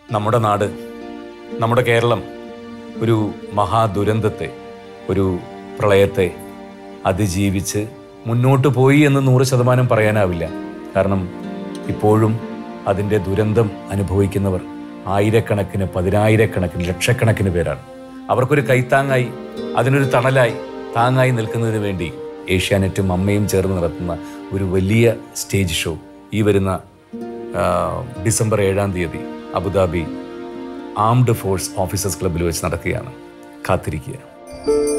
നമ്മുടെ നാട് നമ്മുടെ കേരളം ഒരു മഹാദുരന്തത്തെ ഒരു പ്രളയത്തെ അതിജീവിച്ച് മുന്നോട്ട് പോയി എന്ന് നൂറ് ശതമാനം പറയാനാവില്ല കാരണം ഇപ്പോഴും അതിൻ്റെ ദുരന്തം അനുഭവിക്കുന്നവർ ആയിരക്കണക്കിന് പതിനായിരക്കണക്കിന് ലക്ഷക്കണക്കിന് പേരാണ് അവർക്കൊരു കൈത്താങ്ങായി അതിനൊരു തണലായി താങ്ങായി നിൽക്കുന്നതിന് വേണ്ടി ഏഷ്യാനെറ്റും അമ്മയും ചേർന്ന് നടത്തുന്ന ഒരു വലിയ സ്റ്റേജ് ഷോ ഈ വരുന്ന ആ, ഡിസംബർ ഏഴാം തീയതി അബുദാബി ആംഡ് ഫോഴ്സ് ഓഫീസേഴ്സ് ക്ലബ്ബിൽ വെച്ച് നടക്കുകയാണ് കാത്തിരിക്കുക